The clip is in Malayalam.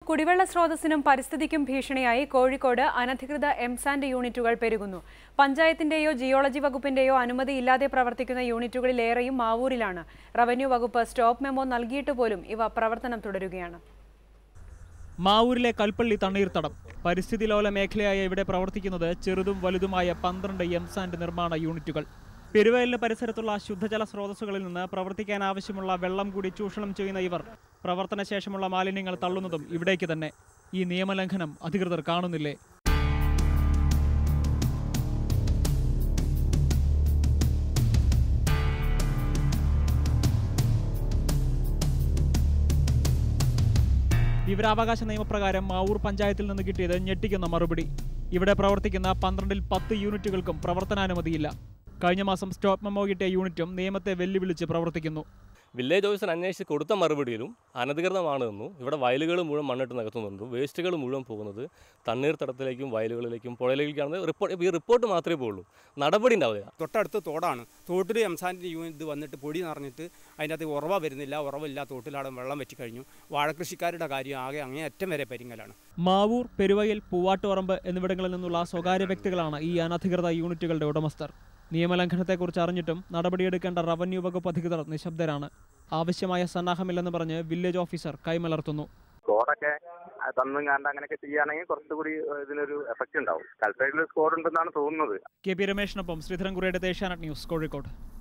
കുടിവെള്ള സ്രോതസ്സിനും പരിസ്ഥിതിക്കും ഭീഷണിയായി കോഴിക്കോട് അനധികൃത എംസാൻഡ് യൂണിറ്റുകൾ പെരുകുന്നു പഞ്ചായത്തിന്റെയോ ജിയോളജി വകുപ്പിന്റെയോ അനുമതിയില്ലാതെ പ്രവർത്തിക്കുന്ന യൂണിറ്റുകളിലേറെയും മാവൂരിലാണ് റവന്യൂ വകുപ്പ് സ്റ്റോപ്പ് മെമ്മോ നൽകിയിട്ട് പോലും ഇവ പ്രവർത്തനം തുടരുകയാണ് മാവൂരിലെ കൽപ്പള്ളി തണ്ണീർത്തടം പരിസ്ഥിതി ലോല മേഖലയായ ഇവിടെ പ്രവർത്തിക്കുന്നത് ചെറുതും വലുതുമായ പന്ത്രണ്ട് എംസാൻഡ് നിർമ്മാണ യൂണിറ്റുകൾ പെരുവയലിന് പരിസരത്തുള്ള ശുദ്ധജല സ്രോതസ്സുകളിൽ നിന്ന് പ്രവർത്തിക്കാൻ ആവശ്യമുള്ള വെള്ളം കൂടി ചൂഷണം ചെയ്യുന്ന ഇവർ പ്രവർത്തനശേഷമുള്ള മാലിന്യങ്ങൾ തള്ളുന്നതും ഇവിടേക്ക് തന്നെ ഈ നിയമലംഘനം അധികൃതർ കാണുന്നില്ലേ വിവരാവകാശ നിയമപ്രകാരം മാവൂർ പഞ്ചായത്തിൽ നിന്ന് കിട്ടിയത് ഞെട്ടിക്കുന്ന മറുപടി ഇവിടെ പ്രവർത്തിക്കുന്ന പന്ത്രണ്ടിൽ പത്ത് യൂണിറ്റുകൾക്കും പ്രവർത്തനാനുമതിയില്ല കഴിഞ്ഞ മാസം സ്റ്റോപ്പ് മെമ്മോ കിട്ടിയ യൂണിറ്റും നിയമത്തെ വെല്ലുവിളിച്ച് പ്രവർത്തിക്കുന്നു വില്ലേജ് ഓഫീസർ അന്വേഷിച്ച് കൊടുത്ത മറുപടിയിലും അനധികൃതമാണെന്നും ഇവിടെ വയലുകൾ മുഴുവൻ മണ്ണിട്ട് നികത്തുന്നുണ്ട് വേസ്റ്റുകൾ മുഴുവൻ പോകുന്നത് തണ്ണീർത്തടത്തിലേക്കും വയലുകളിലേക്കും പുഴയിലേക്കാണ് റിപ്പോർട്ട് ഈ റിപ്പോർട്ട് മാത്രമേ പോകുള്ളൂ നടപടി ഉണ്ടാവില്ല തൊട്ടടുത്ത് തോടാണ് തോട്ടിൽ എംസാൻ്റെ യൂണിറ്റ് വന്നിട്ട് പൊടി നിറഞ്ഞിട്ട് അതിൻ്റെ അകത്ത് ഉറവ വരുന്നില്ല ഉറവില്ല തോട്ടിലാടെ വെള്ളം വെറ്റിക്കഴിഞ്ഞു വാഴകൃഷിക്കാരുടെ കാര്യം ആകെ അങ്ങേ അറ്റം വരെ പരിങ്ങലാണ് മാവൂർ പെരുവയൽ പൂവാട്ടുപറമ്പ് എന്നിവിടങ്ങളിൽ നിന്നുള്ള സ്വകാര്യ വ്യക്തികളാണ് ഈ അനധികൃത യൂണിറ്റുകളുടെ ഉടമസ്ഥർ നിയമലംഘനത്തെക്കുറിച്ച് അറിഞ്ഞിട്ടും നടപടിയെടുക്കേണ്ട റവന്യൂ വകുപ്പ് അധികൃതർ നിശബ്ദരാണ് ആവശ്യമായ സന്നാഹമില്ലെന്ന് പറഞ്ഞ് വില്ലേജ് ഓഫീസർ കൈമലർത്തുന്നു സ്കോഡൊക്കെ തന്നും കണ്ട് അങ്ങനെയൊക്കെ ചെയ്യുകയാണെങ്കിൽ കുറച്ചുകൂടി ഏഹ്, ഇതിനൊരു എഫക്റ്റ് ഉണ്ടാവും കൽപ്പറ്റയിൽ സ്കോഡ് ഉണ്ടെന്നാണ് തോന്നുന്നത് കെ പി രമേഷിനൊപ്പം ശ്രീധരൻകുറിയുടെ ഏഷ്യാനെറ്റ് ന്യൂസ് കോഴിക്കോട്